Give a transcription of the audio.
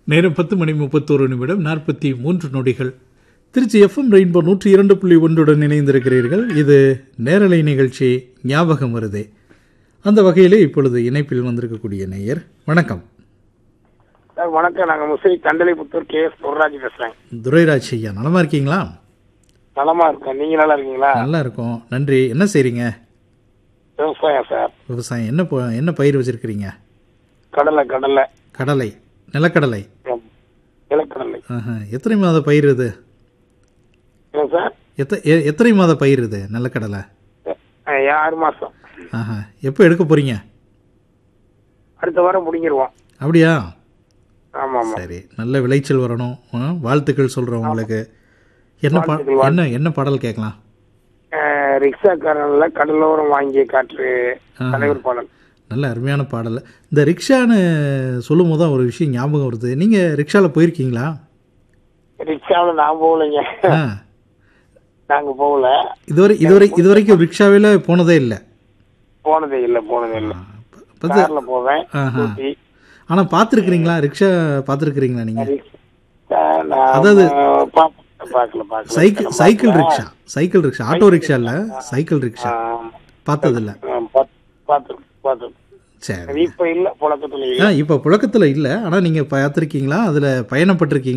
நேரம் பத்து மணி முப்பத்தோரு நிமிடம் நாற்பத்தி மூன்று நொடிகள் திருச்சி எஃப்எம் ரெயின்போ நூற்றி இரண்டு புள்ளி ஒன்றுடன் இணைந்திருக்கிறீர்கள் இது நேரலை நிகழ்ச்சி ஞாபகம் வருதே அந்த வகையிலே இப்பொழுது இணைப்பில் வந்திருக்கக்கூடிய நேயர் வணக்கம் சார் வணக்கம் நாங்க முசை கண்டலிபுத்தூர் கே எஸ் பொருளாஜி பேசுறேன் துரைராஜ் ஐயா நலமா இருக்கீங்களா நலமா இருக்கேன் நீங்க நல்லா இருக்கீங்களா நல்லா இருக்கோம் நன்றி என்ன செய்றீங்க விவசாயம் சார் விவசாயம் என்ன ப- என்ன பயிர் வச்சிருக்கிறீங்க கடலை கடலை கடலை நிலக்கடலை ம். நிலக்கடலை ஆஹா. எத்தனை மாத பயிர் இது என்ன சார் எத்த எ- எத்தனை மாத பயிர் இது நிலக்கடலை அஹ், ஆறு மாசம் ஆஹா எப்போ எடுக்க போறீங்க அடுத்த வாரம் முடிங்கிருவோம் அப்படியா ஆமா ஆமா சரி நல்ல விளைச்சல் வரணும் ஆ, வாழ்த்துக்கள் சொல்றோம் உங்களுக்கு என்ன பா வாழ்த்துக்கள், என்ன என்ன பாடல் கேட்கலாம் அஹ், ரிக்ஷாக்காரன்ல கடலோரம் வாங்கிய காற்று ஆஹா. தலைவர் பாடல் நல்ல அருமையான பாடல் இந்த ரிக்ஷான்னு சொல்லும் போது தான் ஒரு விஷயம் ஞாபகம் வருது நீங்க ரிக்ஷால போயிருக்கீங்களா ரிக்ஷாவில் நான் போகலைங்க ஆ நாங்க போகல இதுவரை இதுவரை இதுவரைக்கும் ரிக்ஷாவில் போனதே இல்லை போனதே இல்லை போனதே இல்லை பார்த்து கார்ல போவேன் ஆஹா. ஊட்டி. ஆனால் பார்த்துருக்குறீங்களா ரிக்ஷா பார்த்துருக்குறீங்களா நீங்கள் அஹ், நான் அதாவது பா- பார்க்கல பார்க்கல cycle cycle rickshaw cycle rickshaw auto rickshaw இல்லை சைக்கிள் ரிக்ஷா ஆஹ், பார்த்ததில்ல ஆஹ், பாத்து- பாத்து- பாத்து. சரி இப்ப இல்ல புழக்கத்துல இல்ல ஆ இப்போ புழக்கத்தில் இல்லை ஆனால் நீங்கள் பார்த்துருக்கீங்களா அதில் பயணப்பட்டிருக்கீங்களா